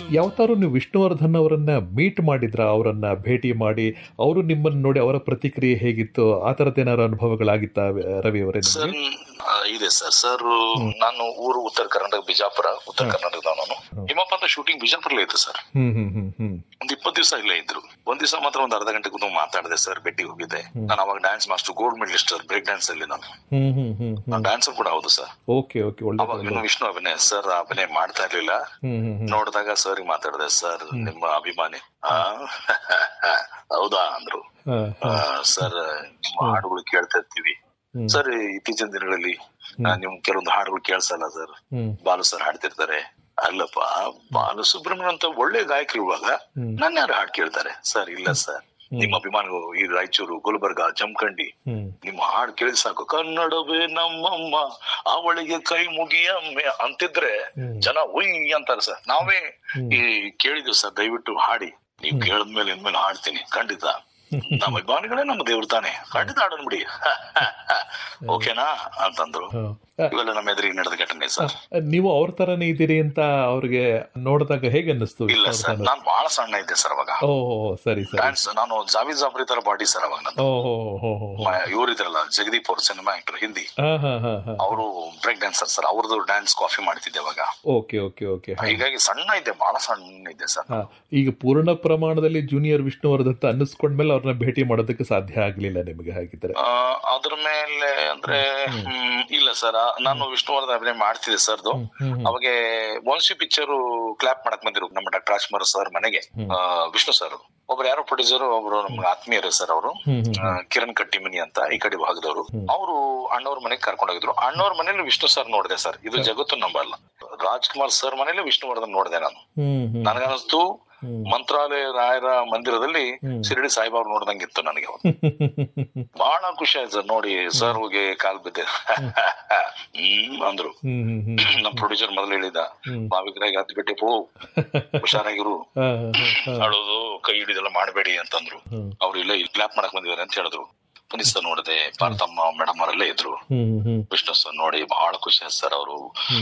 ಯಾವತ್ತಾರು ನೀವು ವಿಷ್ಣುವರ್ಧನ್ ಅವರನ್ನ ಮೀಟ್ ಮಾಡಿದ್ರ ಅವರನ್ನ ಭೇಟಿ ಮಾಡಿ ಅವರು ನಿಮ್ಮನ್ನು ನೋಡಿ ಅವರ ಪ್ರತಿಕ್ರಿಯೆ ಹೇಗಿತ್ತು ಆ ಥರದ್ದೇನಾದ್ರು ಅನುಭವಗಳಾಗಿತ್ತ ರವಿ ಅವರೇ ಸರ್ ನಿಮಗೆ ಆ, ಇದೆ ಸರ್ ಸರ್ ನಾನು ಊರು ಉತ್ತರ ಕರ್ನಾಟಕ ಬಿಜಾಪುರ ಉತ್ತರ ಕರ್ನಾಟಕದ ನಾನು ಹಿಮಪ್ಪ ಅಂತ ಶೂಟಿಂಗ್ ಬಿಜಾಪುರಲ್ಲೇ ಇತ್ತು ಸರ್ ಹ್ಮ್ ಹ್ಮ್ ಹ್ಮ್ ಹ್ಮ್ ಒಂದ್ ಇಪ್ಪತ್ತು ದಿವಸ ಇಲ್ಲೇ ಇದ್ರು ಒಂದ್ ದಿವಸ ಮಾತ್ರ ಒಂದ್ ಅರ್ಧ ಗಂಟೆ ಕೂತು ಮಾತಾಡಿದೆ ಸರ್ ಭೇಟಿ ಹೋಗಿದ್ದೆ ನಾನು ಅವಾಗ dance master gold medalist break dance ಅಲ್ಲಿ ನಾನು ಹ್ಮ್ ಹ್ಮ್ ಹ್ಮ್ ಹ್ಮ್ ನಾನು ಡ್ಯಾನ್ಸರ್ ಕೂಡ ಹೌದು ಸರ್ ಓಕೆ ಓಕೆ ಒಳ್ಳೆ ಅವಾಗ ಇನ್ನು ವಿಷ್ಣು ಅಭಿನಯ ಸರ್ ಅಭಿನಯ ಮಾಡ್ತಾ ಇರ್ಲಿಲ್ಲ ಹ್ಮ್ ಹ್ಮ್ ಹ್ಮ್ ನೋಡಿದಾಗ ಸರ್ ಮಾತಾಡಿದೆ ಸರ್ ನಿಮ್ಮ ಅಭಿಮಾನಿ ಆ, ಹೌದಾ ಅಂದ್ರು ಹಾ, ಆ, ಸರ್ ನಿಮ್ಮ ಹಾಡುಗಳು ಕೇಳ್ತಾ ಇರ್ತೀವಿ ಹ್ಮ್. ಸರ್ ಇತ್ತೀಚಿನ ದಿನಗಳಲ್ಲಿ ಆ, ನಿಮ್ ಕೆಲವೊಂದು ಹಾಡುಗಳು ಕೇಳಿಸಲ್ಲ ಸರ್ ಹ್ಮ್ ಬಾಲು ಸರ್ ಹಾಡ್ತಿರ್ತಾರೆ ಅಲ್ಲಪ್ಪ ಬಾಲು ಸುಬ್ರಹ್ಮಣ್ಯ ಅಂತ ಒಳ್ಳೆ ಗಾಯಕರು ಇರುವಾಗ ಹ್ಮ್. ನನ್ನ ಯಾರು ಹಾಡು ಕೇಳ್ತಾರೆ ಸರ್ ಇಲ್ಲ ಸರ್ ನಿಮ್ಮ ಅಭಿಮಾನಿಗಳು ಈ ರಾಯಚೂರು ಗುಲ್ಬರ್ಗ ಜಮಖಂಡಿ ಹ್ಮ್ ನಿಮ್ಮ ಹಾಡು ಕೇಳಿ ಸಾಕು ಕನ್ನಡವೇ ನಮ್ಮಮ್ಮ ಅವಳಿಗೆ ಕೈ ಮುಗಿಯಮ್ಮೆ ಅಂತಿದ್ರೆ ಹ್ಮ್. ಜನ ಉಯ್ ಅಂತಾರೆ ಸರ್ ನಾವೇ ಈ ಕೇಳಿದ್ವಿ ಸರ್ ದಯವಿಟ್ಟು ಹಾಡಿ ನೀವು ಕೇಳಿದ್ಮೇಲೆ ಇನ್ಮೇಲೆ ಹಾಡ್ತೀನಿ ಖಂಡಿತ ನಮ್ಮ ಅಭಿಮಾನಿಗಳೇ ನಮ್ಮ ದೇವ್ರು ತಾನೆ ಖಂಡಿತ ಹಾಡನ್ ಬಿಡಿ ಓಕೆನಾ ಅಂತಂದ್ರು ಹಾ. ಇವೆಲ್ಲ ನಮ್ಮ ಎದುರಿಗೆ ನಡೆದ ಘಟನೆ ಸರ್ ನೀವು ಅವ್ರ ತರನೇ ಇದ್ದೀರಿ ಅಂತ ಅವ್ರಿಗೆ ನೋಡಿದಾಗ ಹೇಗೆ ಅನ್ನಿಸ್ತು ಇಲ್ಲ ಸರ್ ವಿಷ್ಣುವರ್ಧನ್ ನಾನ್ ಬಹಳ ಸಣ್ಣ ಇದ್ದೆ ಸರ್ ಅವಾಗ ಓ ಸರಿ ಸರಿ ಡ್ಯಾನ್ಸ್ ನಾನು ಜಾವೇದ್ ಜಾಫ್ರಿ ತರ ಬಾಡಿ ಸರ್ ಅವಾಗ ನಾನು ಓ ಹೋ ಹೋ ಹೋ ಹೋ. ಇವ್ರು ಇದ್ರಲ್ಲ ಜಗದೀಪ್ ಅವ್ರ ಸಿನಿಮಾ ಆಕ್ಟರ್ ಹಿಂದಿ ಹಾ ಹಾ ಹಾ ಹಾ ಅವರು ಬ್ರೇಕ್ ಡ್ಯಾನ್ಸರ್ ಸರ್ ಅವ್ರದ್ದು ಡ್ಯಾನ್ಸ್ ಕಾಫಿ ಮಾಡ್ತಿದ್ದೆ ಅವಾಗ ಓಕೆ ಓಕೆ ಓಕೆ ಹಾ. ಹೀಗಾಗಿ ಸಣ್ಣ ಇದ್ದೆ ಬಹಳ ಸಣ್ಣ ಇದ್ದೆ ಸರ್ ಹಾ. ಈಗ ಪೂರ್ಣ ಪ್ರಮಾಣದಲ್ಲಿ ಜೂನಿಯರ್ ವಿಷ್ಣುವರ್ಧನ್ ಅಂತ ಅನ್ನಿಸ್ಕೊಂಡ್ಮೇಲೆ ಅವ್ರನ್ನ ಭೇಟಿ ಮಾಡೋದಕ್ಕೆ ಸಾಧ್ಯ ಆಗ್ಲಿಲ್ಲ ನಿಮಗೆ ಹಾಗಿದ್ರೆ ಆ, ಅದ್ರ ಮೇಲೆ ಅಂದ್ರೆ ಹ್ಮ್, ಇಲ್ಲ ಸರ್ ನಾನು ವಿಷ್ಣುವರ್ಧನ್ ಅಭಿನಯ ಮಾಡ್ತಿದ್ದೆ ಸರ್ದು ಹ್ಮ್ ಅವಾಗ ವಂಶಿ ಪಿಕ್ಚರ್ ಕ್ಲಾಪ್ ಮಾಡಕ್ ಬಂದಿರು ನಮ್ಮ ಡಾಕ್ಟರ್ ರಾಜ್ಕುಮಾರ್ ಸರ್ ಮನೆಗೆ ಆ, ವಿಷ್ಣು ಸರ್ ಒಬ್ರು ಯಾರೋ ಪ್ರೊಡ್ಯೂಸರ್ ಒಬ್ರು ನಮ್ಗೆ ಆತ್ಮೀಯರು ಸರ್ ಅವರು ಹ್ಮ್ ಹ್ಮ್ ಆ, ಕಿರಣ್ ಕಟ್ಟಿಮನಿ ಅಂತ ಈ ಕಡೆ ಭಾಗದವರು ಅವರು ಅಣ್ಣವ್ರ ಮನೆಗೆ ಕರ್ಕೊಂಡೋಗಿದ್ರು ಅಣ್ಣವ್ರ ಮನೇಲಿ ವಿಷ್ಣು ಸರ್ ನೋಡಿದೆ ಸರ್ ಇದು ಜಗತ್ತು ನಂಬಲ್ಲ ರಾಜ್ಕುಮಾರ್ ಸರ್ ಮನೇಲಿ ವಿಷ್ಣುವರ್ಧನ್ ನೋಡಿದೆ ನಾನು ಹ್ಮ್ ಹ್ಮ್ ನನಗನ್ನಿಸ್ತು ಹ್ಮ್. ಮಂತ್ರಾಲಯ ರಾಯರ ಮಂದಿರದಲ್ಲಿ ಶಿರಡಿ ಸಾಯಿಬಾಬಾ ನೋಡ್ದಂಗಿತ್ತು ನನಗೆ ಅವಾಗ. ಬಹಳ ಖುಷಿ ಆಯ್ತು ಸರ್ ನೋಡಿ ಸರ್ ಹೋಗಿ ಕಾಲ್ ಬಿದ್ದೆ ಹ್ಮ್ ಅಂದ್ರು ಹ್ಮ್ ಹ್ಮ್ ಹ್ಮ್ ನಮ್ ಪ್ರೊಡ್ಯೂಸರ್ ಮೊದಲು ಹೇಳಿದ ಮಾವಿಗ್ರಾಗಿ ಹತ್ತು ಬಿಟ್ಟೆ ಪೋ ಹುಷಾರಾಗಿರು ಹಾ, ಹಾ, ಹಾ. ಅಳೋದು ಕೈ ಹಿಡಿದೆಲ್ಲ ಮಾಡಬೇಡಿ ಅಂತಂದ್ರು ಹ್ಮ್. ಅವ್ರು ಇಲ್ಲ ಇಲ್ಲಿ ಕ್ಲಾಪ್ ಮಾಡಕ್ ಬಂದಿದ್ದಾರೆ ಅಂತ ಹೇಳಿದ್ರು ಬನ್ನಿ ಸರ್ ನೋಡಿದೆ ಪಾರ್ಥಮ್ಮ ಮೇಡಮ್ ಅವರೆಲ್ಲ ಇದ್ರು ಹ್ಮ್ ಹ್ಮ್ ಹ್ಮ್ ವಿಷ್ಣು ಸರ್ ನೋಡಿ ಬಹಳ ಖುಷಿ ಆಯ್ತು ಸರ್ ಅವರು